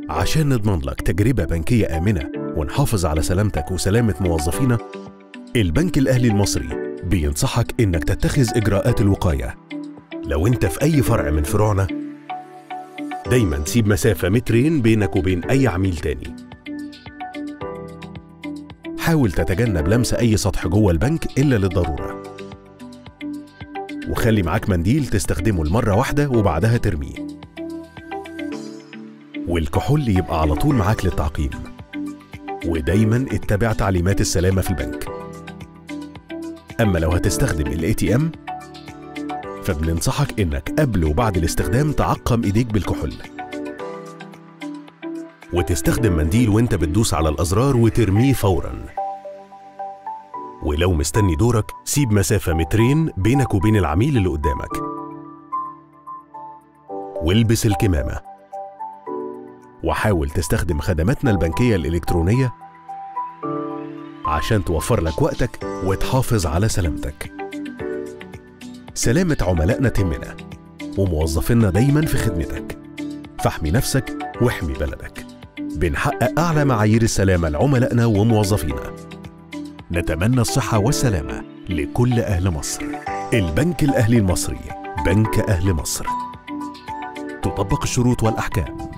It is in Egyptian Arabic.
عشان نضمن لك تجربة بنكية آمنة ونحافظ على سلامتك وسلامة موظفينا البنك الأهلي المصري بينصحك إنك تتخذ إجراءات الوقاية لو أنت في أي فرع من فروعنا دايما سيب مسافة مترين بينك وبين أي عميل تاني حاول تتجنب لمس أي سطح جوه البنك إلا للضرورة وخلي معاك منديل تستخدمه لمرة واحدة وبعدها ترميه والكحول يبقى على طول معاك للتعقيم ودايما اتبع تعليمات السلامة في البنك أما لو هتستخدم الاي تي ام فبننصحك إنك قبل وبعد الاستخدام تعقم إيديك بالكحول وتستخدم منديل وانت بتدوس على الأزرار وترميه فوراً ولو مستني دورك سيب مسافة مترين بينك وبين العميل اللي قدامك والبس الكمامة وحاول تستخدم خدماتنا البنكية الإلكترونية عشان توفر لك وقتك وتحافظ على سلامتك سلامة عملائنا تهمنا وموظفينا دايما في خدمتك فاحمي نفسك واحمي بلدك بنحقق أعلى معايير السلامة لعملائنا وموظفينا نتمنى الصحة والسلامة لكل أهل مصر البنك الأهلي المصري بنك أهل مصر تطبق الشروط والأحكام